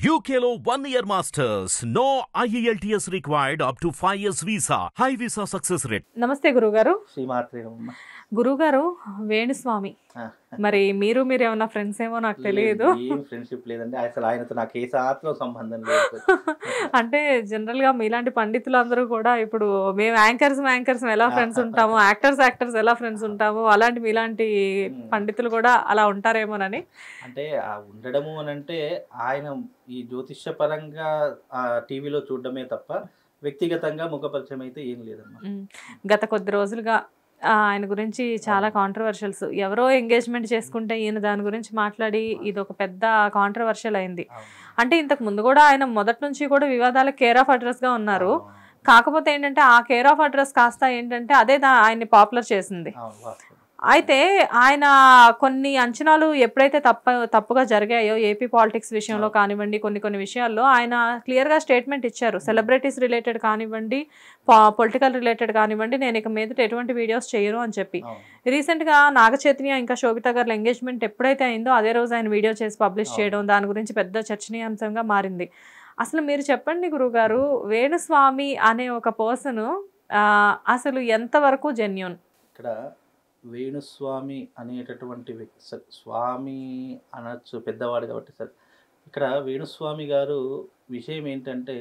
UKLO one year masters. No IELTS required up to 5 years visa. High visa success rate. నమస్తే గురుగారు శ్రీమాత్రి అమ్మ గురుగారు వేణుస్వామి మరి మీరు మీరు ఏమన్నా ఫ్రెండ్స్ ఏమో నాకు తెలియదు ఏం ఫ్రెండ్షిప్ లేదండి అసలు ఆయనతో నాకు ఏ శాతం సంబంధం లేదు అంటే జనరల్ గా మీలాంటి పండితులు అందరూ కూడా ఇప్పుడు మేము యాంకర్స్ యాంకర్స్ ఎలా ఫ్రెండ్స్ ఉంటాము యాక్టర్స్ యాక్టర్స్ ఎలా ఫ్రెండ్స్ ఉంటాము అలాంటి మీలాంటి పండితులు కూడా అలా ఉంటారేమోనని అంటే ఆ ఉండడము అని అంటే ఆయన ఈ జ్యోతిష్య పరంగా ఆ టీవీలో చూడడమే తప్ప వ్యక్తిగతంగా ముఖపరిచయం అయితే ఏం లేదమ్మా ఉమ్. గత కొద్ది రోజులుగా ఆ, ఆయన గురించి చాలా కాంట్రవర్షియల్స్ ఎవరో ఎంగేజ్మెంట్ చేసుకుంటే ఈయన దాని గురించి మాట్లాడి ఇది ఒక పెద్ద కాంట్రవర్షియల్ అయింది అవును. అంటే ఇంతకు ముందు కూడా ఆయన మొదటి నుంచి కూడా వివాదాలకు కేర్ ఆఫ్ అడ్రస్ గా ఉన్నారు అవును. కాకపోతే ఏంటంటే ఆ కేర్ ఆఫ్ అడ్రస్ కాస్త ఏంటంటే అదే దా- ఆయన్ని పాపులర్ చేసింది అవును, వాస్తవం. అయితే ఆయన కొన్ని అంచనాలు ఎప్పుడైతే తప్ప తప్పుగా జరిగాయో ఏపీ పాలిటిక్స్ విషయంలో కానివ్వండి కొన్ని కొన్ని విషయాల్లో ఆయన క్లియర్గా స్టేట్మెంట్ ఇచ్చారు సెలబ్రిటీస్ రిలేటెడ్ కానివ్వండి పొలిటికల్ రిలేటెడ్ కానివ్వండి నేను ఇక మీదట ఎటువంటి వీడియోస్ చేయను అని చెప్పి అవును. రీసెంట్గా నాగచైతన్య ఇంకా శోభిత గారి ఎంగేజ్మెంట్ ఎప్పుడైతే అయిందో అదే రోజు ఆయన వీడియో చేసి పబ్లిష్ అవును. చేయడం దాని గురించి పెద్ద చర్చనీయాంశంగా మారింది అసలు మీరు చెప్పండి గురుగారు వేణుస్వామి అనే ఒక పర్సన్ అసలు ఎంతవరకు జెన్యున్ ఇక్కడ వేణుస్వామి అనేటటువంటి వ్యక్తి సరే స్వామి అనొచ్చు పెద్దవాడు కాబట్టి సరే ఇక్కడ వేణుస్వామి గారు విషయం ఏంటంటే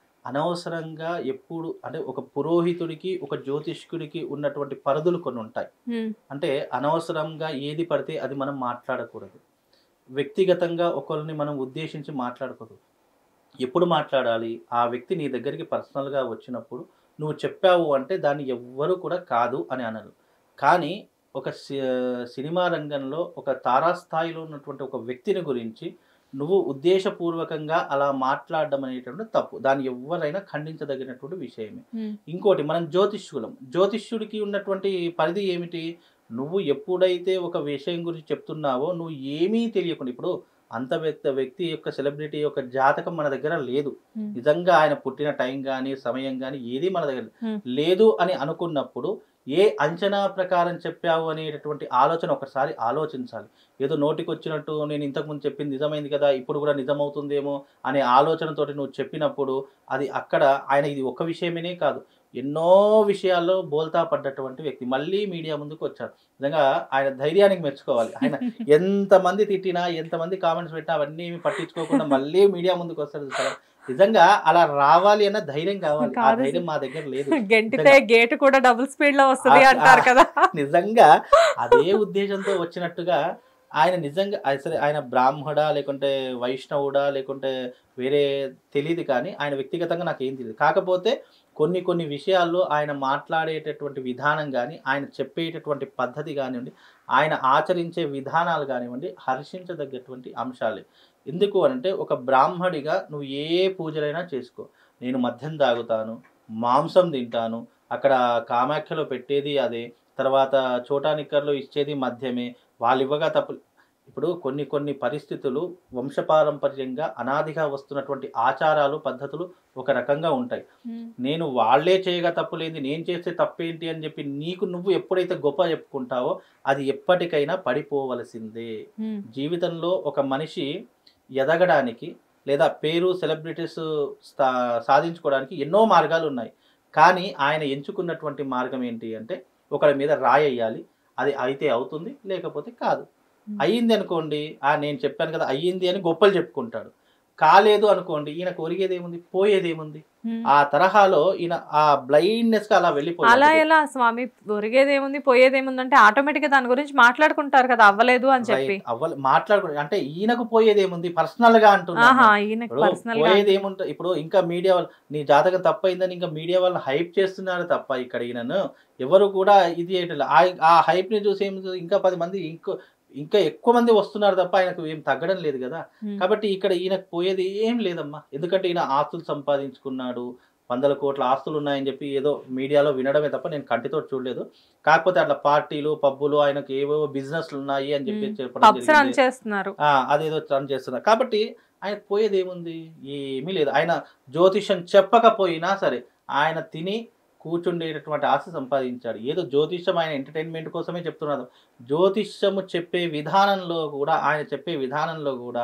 అనవసరంగా ఎప్పుడు అంటే ఒక పురోహితుడికి ఒక జ్యోతిష్కుడికి ఉన్నటువంటి పరిధులు కొన్ని ఉంటాయి అంటే అనవసరంగా ఏది పడితే అది మనం మాట్లాడకూడదు వ్యక్తిగతంగా ఒకరిని మనం ఉద్దేశించి మాట్లాడకూడదు ఎప్పుడు మాట్లాడాలి ఆ వ్యక్తి నీ దగ్గరికి పర్సనల్గా వచ్చినప్పుడు నువ్వు చెప్పావు అంటే దాన్ని ఎవ్వరు కూడా కాదు అని అనరు కానీ ఒక సి- సినిమా రంగంలో ఒక తారాస్థాయిలో ఉన్నటువంటి ఒక వ్యక్తిని గురించి నువ్వు ఉద్దేశపూర్వకంగా అలా మాట్లాడడం అనేటువంటి తప్పు దాన్ని ఎవరైనా ఖండించదగినటువంటి విషయమే ఇంకోటి మనం జ్యోతిష్యులం జ్యోతిష్యుడికి ఉన్నటువంటి పరిధి ఏమిటి నువ్వు ఎప్పుడైతే ఒక విషయం గురించి చెప్తున్నావో నువ్వు ఏమీ తెలియకుండా ఇప్పుడు అంత వ్యక్తి వ్యక్తి యొక్క సెలబ్రిటీ యొక్క జాతకం మన దగ్గర లేదు నిజంగా ఆయన పుట్టిన టైం కానీ సమయం కానీ ఏది మన దగ్గర Hmm. లేదు అని అనుకున్నప్పుడు ఏ అంచనా ప్రకారం చెప్పావు అనేటటువంటి ఆలోచన ఒకసారి ఆలోచించాలి ఏదో నోటికి వచ్చినట్టు నేను ఇంతకుముందు చెప్పింది నిజమైంది కదా ఇప్పుడు కూడా నిజమవుతుందేమో అనే ఆలోచనతోటి నువ్వు చెప్పినప్పుడు అది అక్కడ ఆయన ఇది ఒక విషయమేనే కాదు ఎన్నో విషయాల్లో బోల్తా పడ్డటువంటి వ్యక్తి మళ్ళీ మీడియా ముందుకు వచ్చారు నిజంగా ఆయన ధైర్యానికి మెచ్చుకోవాలి ఆయన ఎంతమంది తిట్టినా ఎంతమంది కామెంట్స్ పెట్టినా అవన్నీ ఏమీ పట్టించుకోకుండా మళ్ళీ మీడియా ముందుకు వస్తారు చూసారా నిజంగా అలా రావాలి అన్న ధైర్యం కావాలి ఆ కాదు ధైర్యం మా దగ్గర లేదు గెంటితే గేట్ కూడా డబుల్ స్పీడ్ లో వస్తుంది ఆ- అంటారు కదా నిజంగా అదే ఉద్దేశంతో వచ్చినట్టుగా ఆయన నిజంగా ఆయన సరే ఆయన బ్రాహ్మడా లేకుంటే వైష్ణవుడా లేకుంటే వేరే తెలియదు కానీ ఆయన వ్యక్తిగతంగా నాకు ఏం తెలియదు కాకపోతే కొన్ని కొన్ని విషయాల్లో ఆయన మాట్లాడేటటువంటి విధానం కానీ ఆయన చెప్పేటటువంటి పద్ధతి కానివ్వండి ఆయన ఆచరించే విధానాలు కానివ్వండి హర్షించదగ్గటువంటి అంశాలే ఎందుకు అనంటే ఒక బ్రాహ్మడిగా నువ్వు ఏ పూజలైనా చేసుకో నేను మద్యం తాగుతాను మాంసం తింటాను అక్కడ కామాఖ్యలో పెట్టేది అదే తర్వాత చోటానిక్కర్లో ఇచ్చేది మద్యమే వాళ్ళు ఇవ్వగా తప్పు ఇప్పుడు కొన్ని కొన్ని పరిస్థితులు వంశపారంపర్యంగా అనాదిగా వస్తున్నటువంటి ఆచారాలు పద్ధతులు ఒక రకంగా ఉంటాయి నేను వాళ్ళే చేయగా తప్పు లేదు నేను చేస్తే తప్పేంటి అని చెప్పి నీకు నువ్వు ఎప్పుడైతే గొప్ప చెప్పుకుంటావో అది ఎప్పటికైనా పడిపోవలసిందే జీవితంలో ఒక మనిషి ఎదగడానికి లేదా పేరు సెలబ్రిటీస్ స్థా సాధించుకోవడానికి ఎన్నో మార్గాలు ఉన్నాయి కానీ ఆయన ఎంచుకున్నటువంటి మార్గం ఏంటి అంటే ఒకరి మీద రాయేయాలి అది అయితే అవుతుంది లేకపోతే కాదు అయ్యింది అనుకోండి ఆ నేను చెప్పాను కదా అయ్యింది అని గొప్పలు చెప్పుకుంటాడు కాలేదు అనుకోండి ఈయన కోరిగేది ఏముంది పోయేది ఏముంది ఆ తరహాలో ఈయన ఆ బ్లైండ్నెస్ గా అలా అలా వెళ్ళిపోయాడు ఎలా స్వామి ఒరిగేదేముంది పోయేదేముంది అంటే ఆటోమేటిక్ గా దాని గురించి మాట్లాడుకుంటారు కదా అవ్వలేదు అని చెప్పి Right. అవ్వలే మాట్లాడుకో అంటే ఈయనకు పోయేది ఏముంది పర్సనల్ గా అంటున్నాను ఆహా ఈయనకి ఇప్పుడు పర్సనల్ గా పోయేది ఏముంటుంది ఇప్పుడు ఇంకా మీడియా వాళ్ళు నీ జాతకం తప్పైందని ఇంకా మీడియా వాళ్ళు హైప్ చేస్తున్నారు తప్ప ఇక్కడ ఈయనను ఎవరు కూడా ఇది చేయట్లేదు. ఆ- ఆ హైప్ ని చూసి ఏం ఇంకా పది మంది ఇంకో ఇంకా ఎక్కువ మంది వస్తున్నారు తప్ప ఆయనకు ఏం తగ్గడం లేదు కదా ఉమ్. కాబట్టి ఇక్కడ ఈయనకు పోయేది ఏం లేదమ్మా ఎందుకంటే ఈయన ఆస్తులు సంపాదించుకున్నాడు వందల కోట్ల ఆస్తులు ఉన్నాయని చెప్పి ఏదో మీడియాలో వినడమే తప్ప నేను కంటితో చూడలేదు కాకపోతే అట్లా పార్టీలు పబ్బులు ఆయనకు ఏవో బిజినెస్లు ఉన్నాయి అని చెప్పి మ్మ్. చెప్పడం పబ్స్ రన్ జరిగింది. చేస్తున్నారు ఆ, అదేదో రన్ చేస్తున్నారు కాబట్టి ఆయన పోయేది ఏముంది ఏమీ లేదు ఆయన జ్యోతిషం చెప్పకపోయినా సరే ఆయన తిని కూర్చుండేటటువంటి ఆశ సంపాదించాడు ఏదో జ్యోతిష్యం ఆయన ఎంటర్టైన్మెంట్ కోసమే చెప్తున్నారు జ్యోతిష్యము చెప్పే విధానంలో కూడా ఆయన చెప్పే విధానంలో కూడా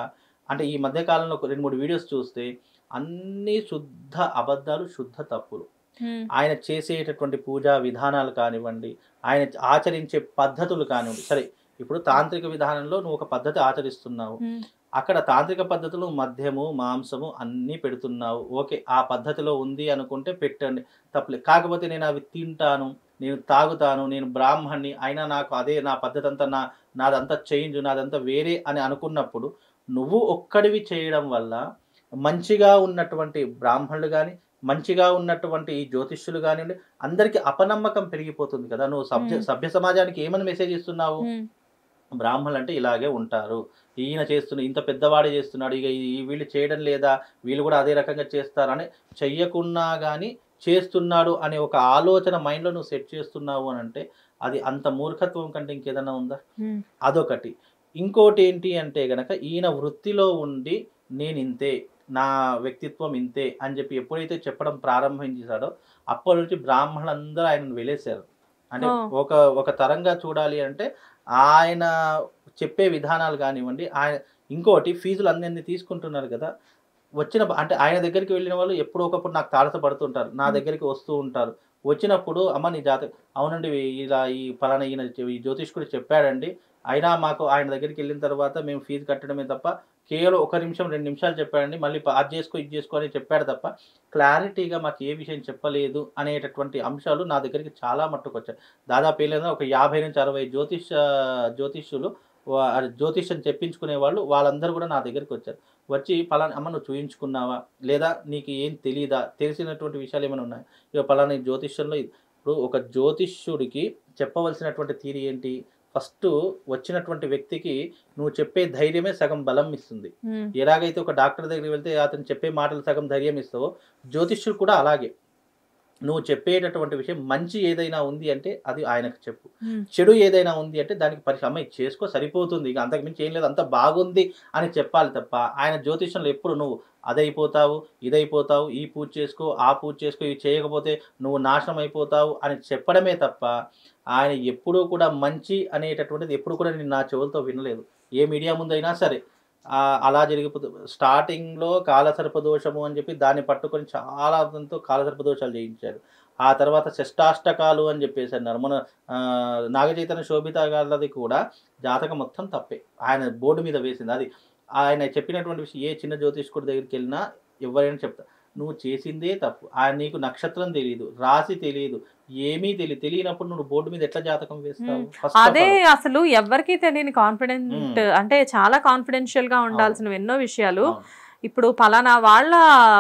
అంటే ఈ మధ్య కాలంలో ఒక రెండు మూడు వీడియోస్ చూస్తే అన్ని శుద్ధ అబద్ధాలు శుద్ధ తప్పులు ఉమ్, ఆయన చేసేటటువంటి పూజా విధానాలు కానివ్వండి ఆయన ఆచరించే పద్ధతులు కానివ్వండి సరే ఇప్పుడు తాంత్రిక విధానంలో నువ్వు ఒక పద్ధతి ఆచరిస్తున్నావు ఉమ్, అక్కడ తాంత్రిక పద్ధతులు మద్యము మాంసము అన్నీ పెడుతున్నావు ఓకే ఆ పద్ధతిలో ఉంది అనుకుంటే పెట్టండి తప్పలేదు కాకపోతే నేను అవి తింటాను నేను తాగుతాను నేను బ్రాహ్మణ్ణి అయినా నాకు అదే నా పద్ధతి అంతా నా నాదంతా చేంజ్ నాదంతా వేరే అని అనుకున్నప్పుడు నువ్వు ఒక్కడివి చేయడం వల్ల మంచిగా ఉన్నటువంటి బ్రాహ్మణులు కానీ మంచిగా ఉన్నటువంటి ఈ జ్యోతిష్యులు కానివ్వండి అందరికీ అపనమ్మకం పెరిగిపోతుంది కదా నువ్వు సభ్య Hmm. సభ్య సమాజానికి ఏమని మెసేజ్ ఇస్తున్నావు ఉమ్, బ్రాహ్మణులు అంటే ఇలాగే ఉంటారు ఈయన చేస్తున్న ఇంత పెద్దవాడే చేస్తున్నాడు ఇక ఈ వీళ్ళు చేయడం లేదా వీళ్ళు కూడా అదే రకంగా చేస్తారని చెయ్యకున్నా కానీ చేస్తున్నాడు అనే ఒక ఆలోచన మైండ్లో నువ్వు సెట్ చేస్తున్నావు అని అంటే అది అంత మూర్ఖత్వం కంటే ఇంకేదైనా ఉందా ఉమ్, అదొకటి ఇంకోటి ఏంటి అంటే గనక ఈయన వృత్తిలో ఉండి నేను ఇంతే నా వ్యక్తిత్వం ఇంతే అని చెప్పి ఎప్పుడైతే చెప్పడం ప్రారంభించాడో అప్పటి నుంచి బ్రాహ్మణులందరూ ఆయనను వెలేశారు అంటే ఓ. ఒక ఒక తరంగా చూడాలి అంటే ఆయన చెప్పే విధానాలు కానివ్వండి ఆయన ఇంకోటి ఫీజులు అన్ని తీసుకుంటున్నారు కదా వచ్చిన అంటే ఆయన దగ్గరికి వెళ్ళిన వాళ్ళు ఎప్పుడో ఒకప్పుడు నాకు తారసపడుతుంటారు నా మ్. దగ్గరికి వస్తూ ఉంటారు వచ్చినప్పుడు అమ్మ నీ జాత అవునండి ఇలా ఈ ఫలానా ఈయన ఈ జ్యోతిష్కుడు చెప్పాడండి అయినా మాకు ఆయన దగ్గరికి వెళ్ళిన తర్వాత మేము ఫీజు కట్టడమే తప్ప కేవలం ఒక నిమిషం రెండు నిమిషాలు చెప్పాడండి మళ్ళీ ప- అది చేసుకో ఇది చేసుకో అని చెప్పాడు తప్ప క్లారిటీగా మాకు ఏ విషయం చెప్పలేదు అనేటటువంటి అంశాలు నా దగ్గరికి చాలా మట్టుకు వచ్చాయి దాదాపు ఏదైనా ఒక యాభై నుంచి అరవై జ్యోతిష జ్యోతిష్యులు వా- అది జ్యోతిష్యం చెప్పించుకునే వాళ్ళు వాళ్ళందరూ కూడా నా దగ్గరికి వచ్చారు వచ్చి పలానా అమ్మ నువ్వు చూయించుకున్నావా లేదా నీకు ఏం తెలియదా తెలిసినటువంటి విషయాలు ఏమైనా ఉన్నాయి ఇక పలానా ఈ జ్యోతిష్యంలో ఇది- ఇప్పుడు ఒక జ్యోతిష్యుడికి చెప్పవలసినటువంటి తీరి ఏంటి ఫస్ట్ వచ్చినటువంటి వ్యక్తికి నువ్వు చెప్పే ధైర్యమే సగం బలం ఇస్తుంది ఉమ్, ఎలాగైతే ఒక డాక్టర్ దగ్గరికి వెళ్తే అతను చెప్పే మాటలు సగం ధైర్యం ఇస్తావో జ్యోతిష్యుడు కూడా అలాగే నువ్వు చెప్పేటటువంటి విషయం మంచి ఏదైనా ఉంది అంటే అది ఆయనకు చెప్పు ఉమ్, చెడు ఏదైనా ఉంది అంటే దానికి పరీక్ష అమ్మాయి చేసుకో సరిపోతుంది ఇక అంతకుమించి ఏం లేదు అంత బాగుంది అని చెప్పాలి తప్ప ఆయన జ్యోతిష్యంలో ఎప్పుడు నువ్వు అదైపోతావు ఇదైపోతావు ఈ పూజ చేసుకో ఆ పూజ చేసుకో ఇవి చేయకపోతే నువ్వు నాశనం అయిపోతావు అని చెప్పడమే తప్ప ఆయన ఎప్పుడూ కూడా మంచి అనేటటువంటిది ఎప్పుడు కూడా నేను నా చెవులతో వినలేదు ఏ మీడియా ముందైనా సరే ఆ, అలా జరిగిపోతుంది స్టార్టింగ్లో కాలసర్ప దోషము అని చెప్పి దాన్ని పట్టుకొని చాలా అతనితో కాలసర్ప దోషాలు చేయించారు ఆ తర్వాత షష్టాష్టకాలు అని చెప్పేసి అన్నారు మన ఆ, నాగచైతన్య శోభిత గారిది కూడా జాతకం మొత్తం తప్పే ఆయన బోర్డు మీద వేసింది అది ఆయన చెప్పినటువంటి విషయం ఏ చిన్న జ్యోతిష్కుడి దగ్గరికి వెళ్ళినా ఎవరైనా చెప్తా నువ్వు చేసిందే తప్పు ఆయన నీకు నక్షత్రం తెలియదు రాశి తెలియదు ఏమీ తెలియదు తెలియనప్పుడు నువ్వు బోర్డు మీద ఎట్లా జాతకం వేస్తావు మ్మ్. First of అదే all. అసలు ఎవరికి తెలియని కాన్ఫిడెంట్ ఉమ్. అంటే చాలా కాన్ఫిడెన్షియల్ గా ఉండాల్సిన ఎన్నో విషయాలు అవును. ఇప్పుడు పలానా వాళ్ళ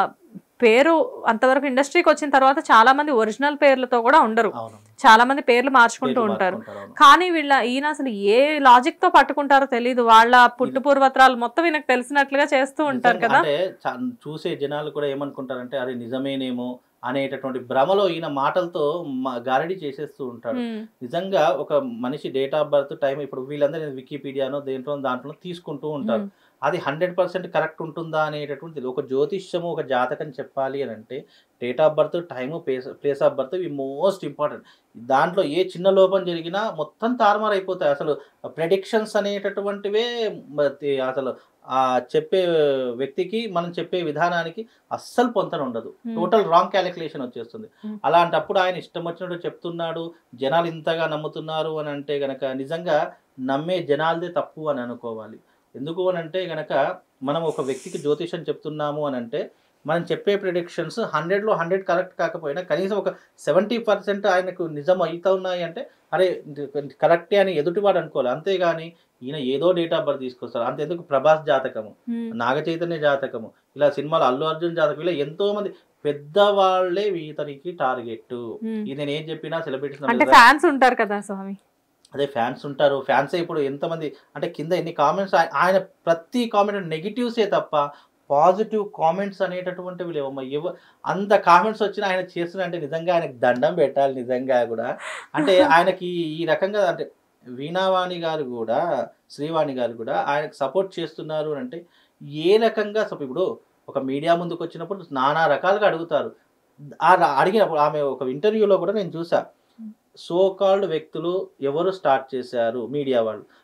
పేరు అంతవరకు ఇండస్ట్రీకి వచ్చిన తర్వాత చాలా మంది ఒరిజినల్ పేర్లతో కూడా ఉండరు అవును చాలా మంది పేర్లు మార్చుకుంటూ పేర్లు ఉంటారు మార్చుకుంటారు, అవును. కానీ వీళ్ళ ఈయన అసలు ఏ లాజిక్ తో పట్టుకుంటారో తెలియదు వాళ్ళ పుట్టు పూర్వత్రాలు మొత్తం ఈయనకు తెలిసినట్లుగా చేస్తూ ఉంటారు నిజంగా కదా అంటే చా- చూసే జనాలు కూడా ఏమనుకుంటారంటే అది నిజమేనేమో అనేటటువంటి భ్రమలో ఈయన మాటలతో మ- గారడి చేసేస్తూ ఉంటాడు ఉమ్, నిజంగా ఒక మనిషి డేట్ ఆఫ్ బర్త్ టైం ఇప్పుడు వీళ్ళందరూ వికీపీడియానో దేంట్లో దాంట్లో తీసుకుంటూ ఉంటారు ఉమ్, అది హండ్రెడ్ పర్సెంట్ కరెక్ట్ ఉంటుందా అనేటటువంటిది ఒక జ్యోతిష్యము ఒక జాతకం చెప్పాలి అని అంటే date of birth time place place of birth ఇవి మోస్ట్ ఇంపార్టెంట్ దాంట్లో ఏ చిన్న లోపం జరిగినా మొత్తం తారుమారు అయిపోతాయి అసలు ప్రెడిక్షన్స్ అనేటటువంటివే మ- తే- అసలు ఆ చెప్పే వ్యక్తికి మనం చెప్పే విధానానికి అస్సలు పొంతన ఉండదు ఉమ్, టోటల్ రాంగ్ క్యాలిక్యులేషన్ వచ్చేస్తుంది Hmm. అలాంటప్పుడు ఆయన ఇష్టం వచ్చినట్టు చెప్తున్నాడు జనాలు ఇంతగా నమ్ముతున్నారు అని అంటే గనక నిజంగా నమ్మే జనాలదే తప్పు అని అనుకోవాలి ఎందుకు అని అంటే గనక మనం ఒక వ్యక్తికి జ్యోతిషం చెప్తున్నాము అని అంటే మనం చెప్పే ప్రిడిక్షన్స్ హండ్రెడ్లో హండ్రెడ్ కరెక్ట్ కాకపోయినా కనీసం ఒక సెవెంటీ పర్సెంట్ ఆయనకు నిజం అవుతున్నాయి అంటే అరే కరెక్టే అని ఎదుటివాడు అనుకోవాలి అంతేగాని ఈయన ఏదో డేట్ ఆఫ్ బర్త్ తీసుకొస్తారు అంతెందుకు ప్రభాస్ జాతకము ఉమ్, నాగ చైతన్య జాతకము ఇలా సినిమాలు అల్లు అర్జున్ జాతకం ఇలా ఎంతో మంది పెద్దవాళ్లే ఇతనికి టార్గెట్ ఉమ్. ఇది నేను ఏం చెప్పినా అంటే సెలబ్రిటీస్ ఫ్యాన్స్ ఉంటారు కదా స్వామి అదే ఫ్యాన్స్ ఉంటారు ఫ్యాన్స్ ఇప్పుడు ఎంతమంది అంటే కింద ఎన్ని కామెంట్స్ ఆయన ప్రతి కామెంట్ నెగిటివ్సే తప్ప పాజిటివ్ కామెంట్స్ అనేటటువంటివి లేవమ్మా ఎవ అంత కామెంట్స్ వచ్చినా ఆయన చేస్తున్నా అంటే నిజంగా ఆయనకి దండం పెట్టాలి నిజంగా కూడా అంటే ఆయనకి ఈ రకంగా అంటే వీణావాణి గారు కూడా శ్రీవాణి గారు కూడా ఆయనకు సపోర్ట్ చేస్తున్నారు అని అంటే ఏ రకంగా సపో- ఇప్పుడు ఒక మీడియా ముందుకు వచ్చినప్పుడు నానా రకాలుగా అడుగుతారు ఆ ర- అడిగినప్పుడు ఆమె ఒక ఇంటర్వ్యూలో కూడా నేను చూసా సో కాల్డ్ వ్యక్తులు ఎవరు స్టార్ట్ చేశారు మీడియా వాళ్ళు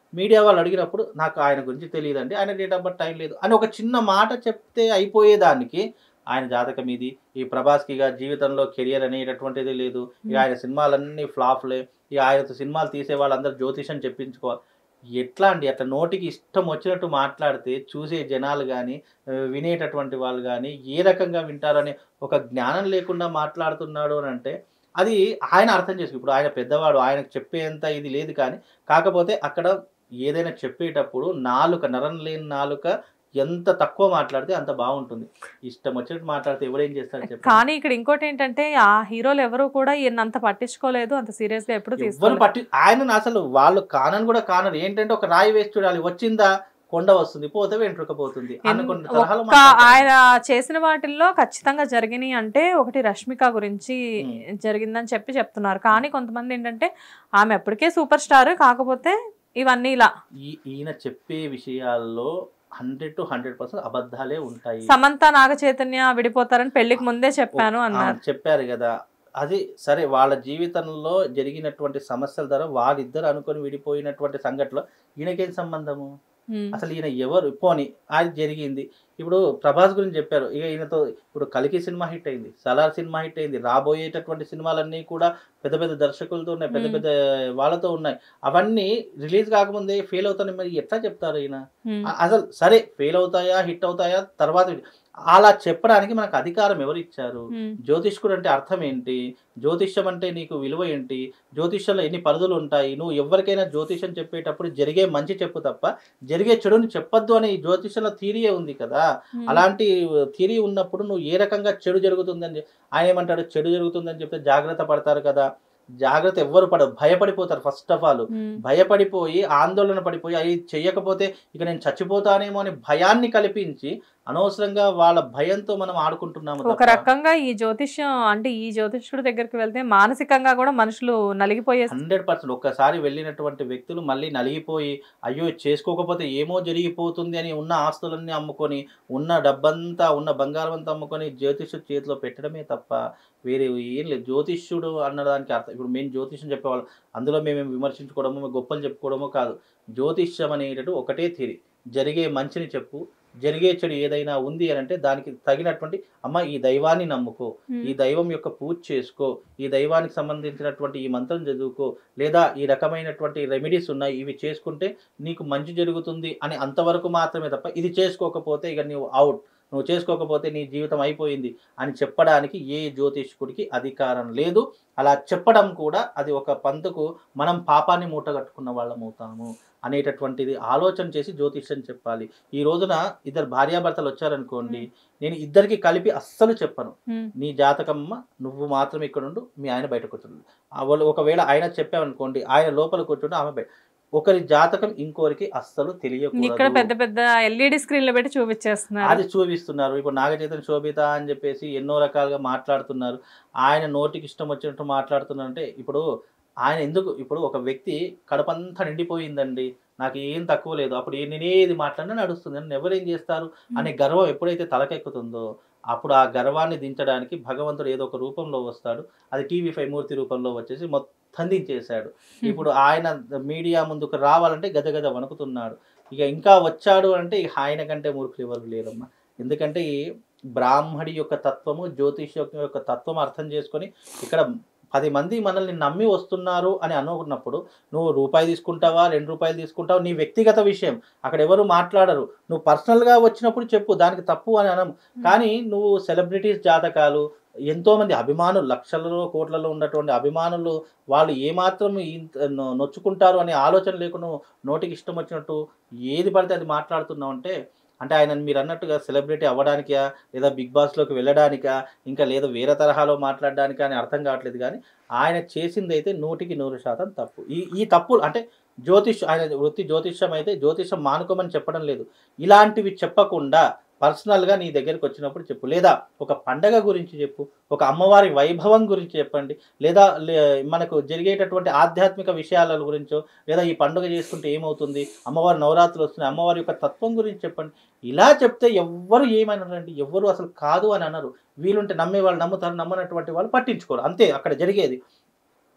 మీడియా వాళ్ళు అడిగినప్పుడు నాకు ఆయన గురించి తెలియదండి ఆయన డేట్ ఆఫ్ బర్త్ టైం లేదు అని ఒక చిన్న మాట చెప్తే అయిపోయేదానికి ఆయన జాతకం ఇది ఈ ప్రభాస్కి ఇక జీవితంలో కెరియర్ అనేటటువంటిది లేదు ఇక ఆయన సినిమాలన్నీ ఫ్లాప్లే ఇక ఆయనతో సినిమాలు తీసే వాళ్ళందరూ జ్యోతిషం చెప్పించుకోవాలి ఎట్లా అండి అట్లా నోటికి ఇష్టం వచ్చినట్టు మాట్లాడితే చూసే జనాలు కానీ వినేటటువంటి వాళ్ళు కానీ ఏ రకంగా వింటారని ఒక జ్ఞానం లేకుండా మాట్లాడుతున్నాడు అని అంటే అది ఆయన అర్థం చేసుకు ఇప్పుడు ఆయన పెద్దవాడు ఆయనకు చెప్పేంత ఇది లేదు కానీ కాకపోతే అక్కడ ఏదైనా చెప్పేటప్పుడు నాలుక నరం లేని నాలుక ఎంత తక్కువ మాట్లాడితే అంత బాగుంటుంది ఇష్టం వచ్చినట్టు మాట్లాడితే ఎవరేం చేస్తారు చెప్పండి కానీ ఇక్కడ ఇంకోటి ఏంటంటే ఆ హీరోలు ఎవరు కూడా ఈయన అంత పట్టించుకోలేదు అంత సీరియస్ గా ఎప్పుడు ఎవరు తీసుకోలేదు పట్టి ఆయన అసలు వాళ్ళు కానని కూడా కానరు ఏంటంటే ఒక రాయి వేసి చూడాలి వచ్చిందా కొండ వస్తుంది పోతే వెంట్రుక పోతుంది అనుకున్న తరహాలో ఒక్క మాట్లాడతారు. ఆయన చేసిన వాటిల్లో ఖచ్చితంగా జరిగినాయి అంటే ఒకటి రష్మిక గురించి Hmm. జరిగిందని చెప్పి చెప్తున్నారు కానీ కొంతమంది ఏంటంటే ఆమె ఎప్పటికే సూపర్ స్టార్ కాకపోతే ఇవన్నీ ఇలా ఈ- ఈయన చెప్పే విషయాల్లో హండ్రెడ్ టు హండ్రెడ్ పర్సెంట్ అబద్ధాలే ఉంటాయి సమంత నాగ చైతన్య విడిపోతారని పెళ్లికి ముందే చెప్పాను ఆ, అన్నారు చెప్పారు కదా అది సరే వాళ్ళ జీవితంలో జరిగినటువంటి సమస్యల ద్వారా వాళ్ళిద్దరు అనుకొని విడిపోయినటువంటి సంఘటనలో ఈయనకేం సంబంధము Hmm. అసలు ఈయన ఎవరు పోని అది జరిగింది ఇప్పుడు ప్రభాస్ గురించి చెప్పారు ఇక ఈయనతో ఇప్పుడు కలికి సినిమా హిట్ అయింది సలార్ సినిమా హిట్ అయింది రాబోయేటటువంటి సినిమాలన్నీ కూడా పెద్ద పెద్ద దర్శకులతో ఉన్నాయి పెద్ద Hmm. పెద్ద వాళ్ళతో ఉన్నాయి అవన్నీ రిలీజ్ కాకముందే ఫెయిల్ అవుతాయి మరి ఎట్లా చెప్తారు ఈయన Hmm. అ- అసలు సరే ఫెయిల్ అవుతాయా హిట్ అవుతాయా తర్వాత అలా చెప్పడానికి మనకు అధికారం ఎవరు ఇచ్చారు Hmm. జ్యోతిష్కుడు అంటే అర్థం ఏంటి జ్యోతిష్యం అంటే నీకు విలువ ఏంటి జ్యోతిష్యంలో ఎన్ని పరిధులు ఉంటాయి నువ్వు ఎవరికైనా జ్యోతిష్యం చెప్పేటప్పుడు జరిగే మంచి చెప్పు తప్ప జరిగే చెడుని చెప్పొద్దు అనే ఈ జ్యోతిష్యంలో థీరీయే ఉంది కదా Hmm. అలాంటి థీరీ ఉన్నప్పుడు నువ్వు ఏ రకంగా చెడు జరుగుతుందని చెప్- ఆయన ఏమంటాడు చెడు జరుగుతుందని చెప్తే జాగ్రత్త పడతారు కదా జాగ్రత్త ఎవ్వరు పడరు భయపడిపోతారు ఫస్ట్ ఆఫ్ ఆల్ Hmm. భయపడిపోయి ఆందోళన పడిపోయి అవి చెయ్యకపోతే ఇక నేను చచ్చిపోతానేమో అని భయాన్ని కల్పించి అనవసరంగా వాళ్ళ భయంతో మనం ఆడుకుంటున్నాము ఒక తప్ప రకంగా ఈ జ్యోతిష్యం అంటే ఈ జ్యోతిష్యుడి దగ్గరికి వెళ్తే మానసికంగా కూడా మనుషులు నలిగిపోయే హండ్రెడ్ పర్సెంట్ ఒక్కసారి వెళ్ళినటువంటి వ్యక్తులు మళ్ళీ నలిగిపోయి అయ్యో ఇది చేసుకోకపోతే ఏమో జరిగిపోతుంది అని ఉన్న ఆస్తులన్నీ అమ్ముకొని ఉన్న డబ్బంతా ఉన్న బంగారం అంతా అమ్ముకొని జ్యోతిష్యుడు చేతిలో పెట్టడమే తప్ప వేరే ఏం లేదు జ్యోతిష్యుడు అన్నదానికి అర్థం ఇప్పుడు మేము జ్యోతిష్యం చెప్పేవాళ్ళం అందులో మేము విమర్శించుకోవడము మేము గొప్పలు చెప్పుకోవడము కాదు జ్యోతిష్యం అనేటట్టు ఒకటే థిరీ జరిగే మంచిని చెప్పు జరిగే చెడు ఏదైనా ఉంది అని అంటే దానికి తగినటువంటి అమ్మ ఈ దైవాన్ని నమ్ముకో Hmm. ఈ దైవం యొక్క పూజ చేసుకో ఈ దైవానికి సంబంధించినటువంటి ఈ మంత్రం చదువుకో లేదా ఈ రకమైనటువంటి రెమెడీస్ ఉన్నాయి ఇవి చేసుకుంటే నీకు మంచి జరుగుతుంది అని అంతవరకు మాత్రమే తప్ప ఇది చేసుకోకపోతే ఇక నువ్వు అవుట్ నువ్వు చేసుకోకపోతే నీ జీవితం అయిపోయింది అని చెప్పడానికి ఏ జ్యోతిష్కుడికి అధికారం లేదు అలా చెప్పడం కూడా అది ఒక పంతుకు మనం పాపాన్ని మూటగట్టుకున్న వాళ్ళం అవుతాము అనేటటువంటిది ఆలోచన చేసి జ్యోతిష్యం చెప్పాలి ఈ రోజున ఇద్దరు భార్యాభర్తలు వచ్చారనుకోండి నేను ఇద్దరికి కలిపి అస్సలు చెప్పను Hmm. నీ జాతకమ్మ నువ్వు మాత్రం ఇక్కడ ఉండు మీ ఆయన బయట కూర్చుండు ఆ వాళ్ళు ఒకవేళ ఆయన చెప్పామనుకోండి ఆయన లోపల కూర్చుంటే ఆమె బయట ఒకరి జాతకం ఇంకోరికి అస్సలు ఇక్కడ తెలియకూడదు పెద్ద పెద్ద ఎల్ఈడి స్క్రీన్లు పెట్టి చూపించేస్తున్నారు అది చూపిస్తున్నారు ఇప్పుడు నాగచైతన్య శోభిత అని చెప్పేసి ఎన్నో రకాలుగా మాట్లాడుతున్నారు ఆయన నోటికి ఇష్టం వచ్చినట్టు మాట్లాడుతున్నారు అంటే ఇప్పుడు ఆయన ఎందుకు ఇప్పుడు ఒక వ్యక్తి కడపంతా నిండిపోయిందండి నాకు ఏం తక్కువ లేదు అప్పుడు ఏ- నేనేది మాట్లాడినా నడుస్తుంది నన్ను ఎవరేం చేస్తారు అనే గర్వం ఎప్పుడైతే తలకెక్కుతుందో అప్పుడు ఆ గర్వాన్ని దించడానికి భగవంతుడు ఏదో ఒక రూపంలో వస్తాడు అది టీవీ ఫైవ్ మూర్తి రూపంలో వచ్చేసి మొత్తం దించేశాడు ఇప్పుడు ఆయన మీడియా ముందుకు రావాలంటే గద గద వణుకుతున్నాడు ఇక ఇంకా వచ్చాడు అంటే ఇక ఆయన కంటే మూర్ఖులు ఎవరు లేరమ్మా ఎందుకంటే ఈ బ్రాహ్మడి యొక్క తత్వము జ్యోతిష్ యొక్క తత్వం అర్థం చేసుకొని ఇక్కడ పది మంది మనల్ని నమ్మి వస్తున్నారు అని అనుకున్నప్పుడు నువ్వు రూపాయి తీసుకుంటావా రెండు రూపాయలు తీసుకుంటావా నీ వ్యక్తిగత విషయం అక్కడ ఎవరు మాట్లాడరు నువ్వు పర్సనల్గా వచ్చినప్పుడు చెప్పు దానికి తప్పు అని అనం కానీ నువ్వు సెలబ్రిటీస్ జాతకాలు ఎంతో మంది అభిమానులు లక్షలలో కోట్లలో ఉన్నటువంటి అభిమానులు వాళ్ళు ఏమాత్రం ఇంత నొ- నొచ్చుకుంటారు అనే ఆలోచన లేకుండా నువ్వు నోటికి ఇష్టం వచ్చినట్టు ఏది పడితే అది మాట్లాడుతున్నావు అంటే అంటే ఆయన మీరు అన్నట్టుగా సెలబ్రిటీ అవ్వడానికా లేదా బిగ్ బాస్లోకి వెళ్ళడానికా ఇంకా లేదా వేరే తరహాలో మాట్లాడడానికా అని అర్థం కావట్లేదు కానీ ఆయన చేసింది అయితే నూటికి నూరు శాతం తప్పు ఈ ఈ తప్పు అంటే జ్యోతిష్ ఆయన వృత్తి జ్యోతిష్యం అయితే జ్యోతిషం మానుకోమని చెప్పడం లేదు ఇలాంటివి చెప్పకుండా పర్సనల్గా నీ దగ్గరికి వచ్చినప్పుడు చెప్పు లేదా ఒక పండగ గురించి చెప్పు ఒక అమ్మవారి వైభవం గురించి చెప్పండి లేదా లే- మనకు జరిగేటటువంటి ఆధ్యాత్మిక విషయాల గురించో లేదా ఈ పండుగ చేసుకుంటే ఏమవుతుంది అమ్మవారి నవరాత్రులు వస్తున్నాయి అమ్మవారి యొక్క తత్వం గురించి చెప్పండి ఇలా చెప్తే ఎవ్వరు ఏమనరండి ఎవ్వరు అసలు కాదు అని అనరు వీలుంటే నమ్మే వాళ్ళు నమ్ముతారు నమ్మనటువంటి వాళ్ళు పట్టించుకోరు అంతే అక్కడ జరిగేది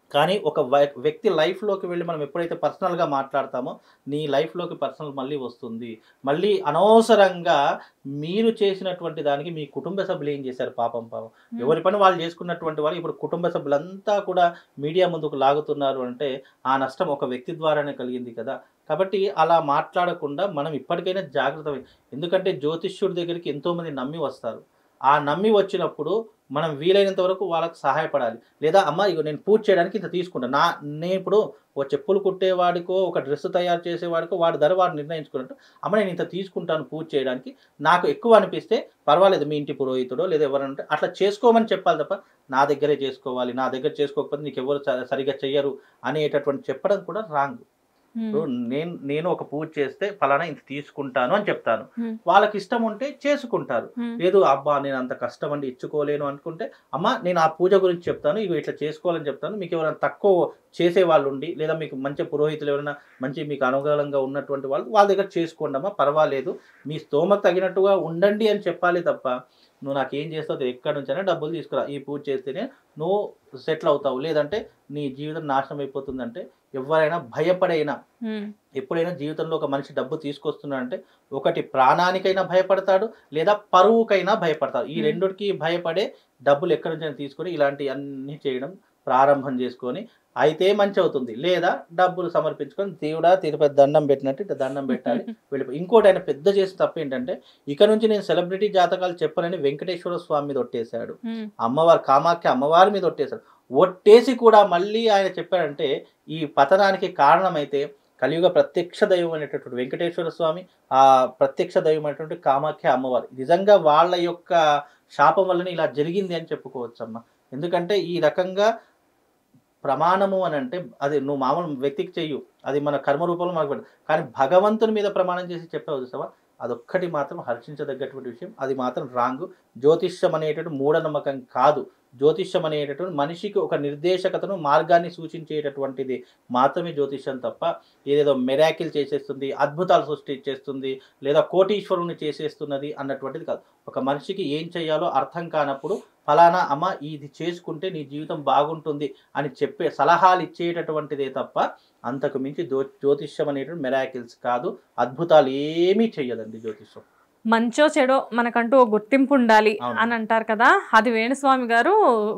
కానీ ఒక వై- వ్యక్తి లైఫ్లోకి వెళ్ళి మనం ఎప్పుడైతే పర్సనల్గా మాట్లాడతామో నీ లైఫ్లోకి పర్సనల్ మళ్ళీ వస్తుంది మళ్ళీ అనవసరంగా మీరు చేసినటువంటి దానికి మీ కుటుంబ సభ్యులు ఏం చేశారు పాపం పాపం ఎవరి పని వాళ్ళు చేసుకున్నటువంటి వాళ్ళు ఇప్పుడు కుటుంబ సభ్యులంతా కూడా మీడియా ముందుకు లాగుతున్నారు అంటే ఆ నష్టం ఒక వ్యక్తి ద్వారానే కలిగింది కదా కాబట్టి అలా మాట్లాడకుండా మనం ఇప్పటికైనా జాగ్రత్త వహి- ఎందుకంటే జ్యోతిష్యుడి దగ్గరికి ఎంతోమంది నమ్మి వస్తారు ఆ నమ్మి వచ్చినప్పుడు మనం వీలైనంత వరకు వాళ్ళకి సహాయపడాలి లేదా అమ్మ ఇగో నేను పూజ చేయడానికి ఇంత తీసుకుంటాను నా నేను ఇప్పుడు ఒక చెప్పులు కుట్టేవాడికో ఒక డ్రెస్ తయారు చేసేవాడికో వాడి ధర వాడు నిర్ణయించుకున్నట్టు అమ్మ నేను ఇంత తీసుకుంటాను పూజ చేయడానికి నాకు ఎక్కువ అనిపిస్తే పర్వాలేదు మీ ఇంటి పురోహితుడో లేదా ఎవరంటే అట్లా చేసుకోమని చెప్పాలి తప్ప నా దగ్గరే చేసుకోవాలి నా దగ్గర చేసుకోకపోతే నీకు ఎవరు స- సరిగా చెయ్యరు అనేటటువంటి చెప్పడం కూడా రాంగ్ ఇప్పుడు నేను నేను ఒక పూజ చేస్తే ఫలానా ఇంత తీసుకుంటాను అని చెప్తాను Hmm. వాళ్ళకి ఇష్టం ఉంటే చేసుకుంటారు లేదు అబ్బా నేను అంత కష్టం అండి ఇచ్చుకోలేను అనుకుంటే అమ్మ నేను ఆ పూజ గురించి చెప్తాను ఇవి ఇట్లా చేసుకోవాలని చెప్తాను మీకు ఎవరైనా తక్కువ చేసే వాళ్ళు ఉండి లేదా మీకు మంచి పురోహితులు ఎవరైనా మంచి మీకు అనుకూలంగా ఉన్నటువంటి వాళ్ళు వాళ్ళ దగ్గర చేసుకోండి అమ్మా పర్వాలేదు మీ స్తోమత తగినట్టుగా ఉండండి అని చెప్పాలి తప్ప నువ్వు నాకు ఏం చేస్తావు ఎక్కడి నుంచైనా డబ్బులు తీసుకురా ఈ పూజ చేస్తేనే నువ్వు సెటిల్ అవుతావు లేదంటే నీ జీవితం నాశనం అయిపోతుందంటే ఎవరైనా భయపడైనా ఎప్పుడైనా జీవితంలో ఒక మనిషి డబ్బు తీసుకొస్తున్నాడంటే ఒకటి ప్రాణానికైనా భయపడతాడు లేదా పరువుకైనా భయపడతాడు ఈ Hmm. రెండుకి భయపడే డబ్బులు ఎక్కడి నుంచి తీసుకొని ఇలాంటి అన్ని చేయడం ప్రారంభం చేసుకొని అయితే మంచి అవుతుంది లేదా డబ్బులు సమర్పించుకొని దేవుడా తిరుపతి దండం పెట్టినట్టు ఇట్లా దండం పెట్టాలి వెళ్ళిపో ఇంకోటి ఆయన పెద్ద చేసిన తప్పు ఏంటంటే ఇక నుంచి నేను సెలబ్రిటీ జాతకాలు చెప్పనని వెంకటేశ్వర స్వామి మీద ఒట్టేశాడు అమ్మవారు కామాఖ్య అమ్మవారి మీద ఒట్టేశాడు ఒట్టేసి కూడా మళ్ళీ ఆయన చెప్పాడంటే ఈ పతనానికి కారణమైతే కలియుగ ప్రత్యక్ష దైవం అనేటటువంటి వెంకటేశ్వర స్వామి ఆ ప్రత్యక్ష దైవం అనేటువంటి కామాఖ్య అమ్మవారు నిజంగా వాళ్ళ యొక్క శాపం వల్లనే ఇలా జరిగింది అని చెప్పుకోవచ్చు అమ్మ ఎందుకంటే ఈ రకంగా ప్రమాణము అని అంటే అది నువ్వు మామూలు వ్యక్తికి చెయ్యు అది మన కర్మ రూపంలో మనకు పెట్టదు కానీ భగవంతుని మీద ప్రమాణం చేసి చెప్పావు చూసావా అదొక్కటి మాత్రం హర్షించదగ్గటువంటి విషయం అది మాత్రం రాంగ్ జ్యోతిష్యం అనేటటువంటి మూఢనమ్మకం కాదు జ్యోతిష్యం అనేటటువంటి మనిషికి ఒక నిర్దేశకతను మార్గాన్ని సూచించేటటువంటిది మాత్రమే జ్యోతిష్యం తప్ప ఏదేదో మెరాకిల్ చేసేస్తుంది అద్భుతాలు సృష్టించేస్తుంది లేదా కోటీశ్వరుని చేసేస్తున్నది అన్నటువంటిది కాదు ఒక మనిషికి ఏం చేయాలో అర్థం కానప్పుడు ఫలానా అమ్మ ఇది చేసుకుంటే నీ జీవితం బాగుంటుంది అని చెప్పే సలహాలు ఇచ్చేటటువంటిదే తప్ప అంతకు మించి జ్యో జ్యోతిష్యం అనేటువంటి మెరాకిల్స్ కాదు అద్భుతాలు ఏమీ చెయ్యదండి జ్యోతిష్యం మంచో చెడో మనకంటూ ఒక గుర్తింపు ఉండాలి అవును. అని అంటారు కదా అది వేణుస్వామి గారు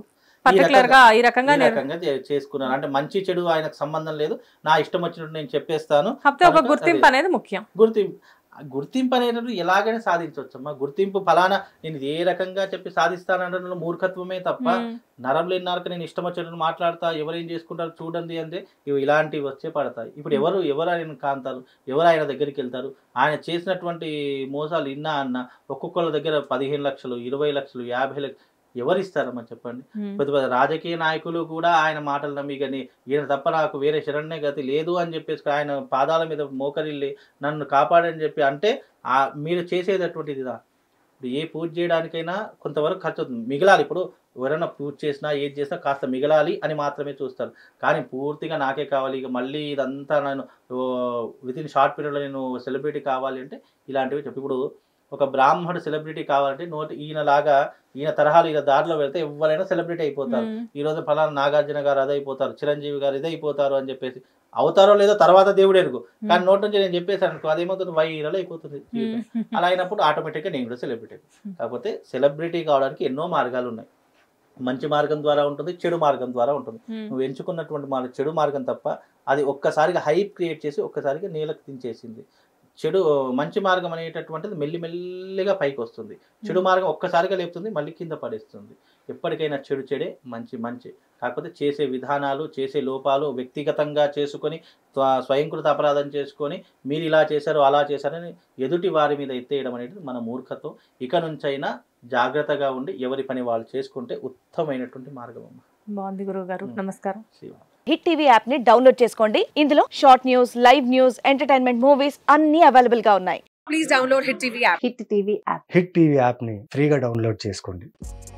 ఈ పర్టికులర్ గా ఈ ఈ రకంగా నిర్- రకంగా చే- చేసుకున్నాను అంటే మంచి చెడు ఆయనకు సంబంధం లేదు నా ఇష్టం వచ్చినట్టు నేను చెప్పేస్తాను కాకపోతే ఒక కనుక గుర్తింపు అది- అనేది ముఖ్యం గుర్తింపు ఆ గుర్తింపు అనేటప్పుడు ఎలాగైనా సాధించవచ్చు అమ్మా గుర్తింపు ఫలానా నేను ఇది ఏ రకంగా చెప్పి సాధిస్తానంటే మూర్ఖత్వమే తప్ప ఉమ్, నరం లేని నరక నేను ఇష్టం వచ్చినట్టు మాట్లాడతా ఎవరు ఏం చేసుకుంటారు చూడండి అంటే ఇవి ఇలాంటివి వచ్చే పడతాయి ఇప్పుడు ఎవరు ఎవరు ఆయన కాంతారు ఎవరు ఆయన దగ్గరికి వెళ్తారు ఆయన చేసినటువంటి మోసాలు ఇన్నా అన్న ఒక్కొక్కళ్ళ దగ్గర పదిహేను లక్షలు ఇరవై లక్షలు యాభై లక్షలు ఎవరు ఇస్తారమ్మా చెప్పండి ఉమ్, పెద్ద పెద్ద రాజకీయ నాయకులు కూడా ఆయన మాటలు నమ్మి కానీ ఈయన తప్ప నాకు వేరే శరణ్య గతి లేదు అని చెప్పేసి ఆయన పాదాల మీద మోకరిల్లి నన్ను కాపాడని చెప్పి అంటే ఆ మీరు చేసేటటువంటిది ఇదా ఇప్పుడు ఏ పూజ చేయడానికైనా కొంతవరకు ఖర్చు అవుతుంది మిగలాలి ఇప్పుడు ఎవరైనా పూజ చేసినా ఏది చేసినా కాస్త మిగలాలి అని మాత్రమే చూస్తారు కానీ పూర్తిగా నాకే కావాలి ఇక మళ్ళీ ఇదంతా నేను విత్ ఇన్ షార్ట్ పీరియడ్లో నేను సెలబ్రిటీ కావాలి అంటే ఇలాంటివి చెప్పి ఇప్పుడు ఒక బ్రాహ్మణుడు సెలబ్రిటీ కావాలంటే నోటి ఈయనలాగా ఈయన తరహాలు ఈయన దారిలో వెళ్తే ఎవరైనా సెలబ్రిటీ అయిపోతారు ఉమ్, ఈ రోజు ఫలానా నాగార్జున గారు అదే అయిపోతారు చిరంజీవి గారు ఇదే అయిపోతారు అని చెప్పేసి అవుతారో లేదో తర్వాత దేవుడు ఎరుగు కానీ నోటి నుంచి నేను చెప్పేసాను అనుకో అదేమవుతుంది వైరల్ అయిపోతుంది జీవితం. ఉమ్, అలా అయినప్పుడు ఆటోమేటిక్గా నేను కూడా సెలబ్రిటీ కాకపోతే సెలబ్రిటీ కావడానికి ఎన్నో మార్గాలు ఉన్నాయి మంచి మార్గం ద్వారా ఉంటుంది చెడు మార్గం ద్వారా ఉంటుంది ఉమ్, నువ్వు ఎంచుకున్నటువంటి మార్గం చెడు మార్గం తప్ప అది ఒక్కసారిగా హైప్ క్రియేట్ చేసి ఒక్కసారిగా నేలకు దించేసింది చెడు మంచి మార్గం అనేటటువంటిది మెల్లిమెల్లిగా పైకి వస్తుంది చెడు మార్గం ఒక్కసారిగా లేపుతుంది మళ్ళీ కింద పడేస్తుంది ఎప్పటికైనా చెడు చెడే మంచి మంచి కాకపోతే చేసే విధానాలు చేసే లోపాలు వ్యక్తిగతంగా చేసుకొని స్వ- స్వయంకృత అపరాధం చేసుకొని మీరు ఇలా చేశారు అలా చేశారని ఎదుటి వారి మీద ఎత్తేయడం అనేది మన మూర్ఖత్వం ఇక నుంచైనా జాగ్రత్తగా ఉండి ఎవరి పని వాళ్ళు చేసుకుంటే ఉత్తమమైనటువంటి మార్గం అమ్మ బాగుంది గురువు గారు ఉమ్. నమస్కారం శివ హిట్ టీవీ యాప్ ని డౌన్లోడ్ చేసుకోండి ఇందులో short news live news entertainment movies అన్ని అవైలబుల్ గా ఉన్నాయి please download Hit TV app. Hit TV app Hit TV యాప్ని ఫ్రీగా డౌన్లోడ్ చేసుకోండి